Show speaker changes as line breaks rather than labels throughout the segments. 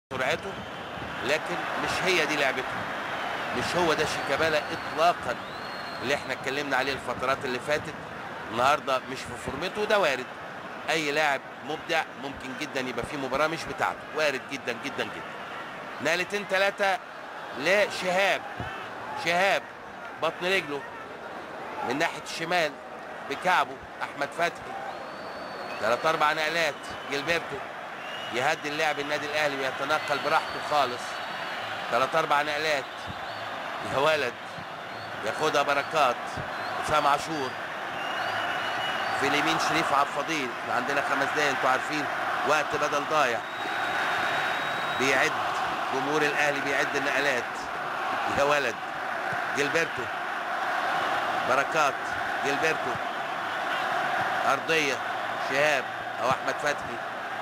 سرعته لكن مش هي دي لعبته مش هو ده شيكابالا اطلاقا اللي احنا اتكلمنا عليه الفترات اللي فاتت النهارده مش في فورمته ده وارد اي لاعب مبدع ممكن جدا يبقى في مباراه مش بتاعته وارد جدا جدا جدا نقلتين ثلاثه لشهاب شهاب بطن رجله من ناحيه الشمال بكعبه احمد فتحي ثلاث اربع نقلات جilberto يهدي اللاعب النادي الاهلي ويتنقل براحته خالص ثلاث اربع نقلات يا ولد ياخدها بركات اسام عاشور في اليمين شريف عبد الفضيل عندنا خمس دقايق انتوا عارفين وقت بدل ضايع بيعد جمهور الاهلي بيعد النقلات يا ولد جilberto بركات جilberto ارضيه شهاب او احمد فتحي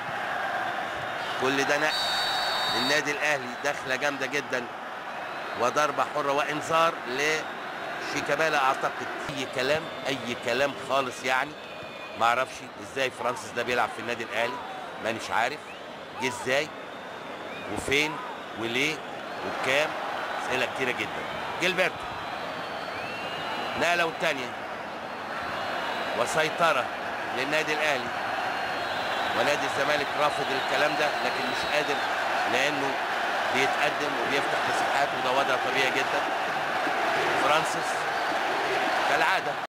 كل ده نقل للنادي الاهلي دخله جامده جدا وضربه حره وانذار لشيكابالا اعتقد اي كلام اي كلام خالص يعني ما اعرفش ازاي فرانسيس ده بيلعب في النادي الاهلي مانيش عارف جه ازاي وفين وليه وبكام اسئله كتيره جدا جilberto نقله والثانيه وسيطره للنادي الاهلي ونادي الزمالك رافض الكلام ده لكن مش قادر لانه بيتقدم وبيفتح مساحات وده وضع طبيعي جدا فرانسيس كالعاده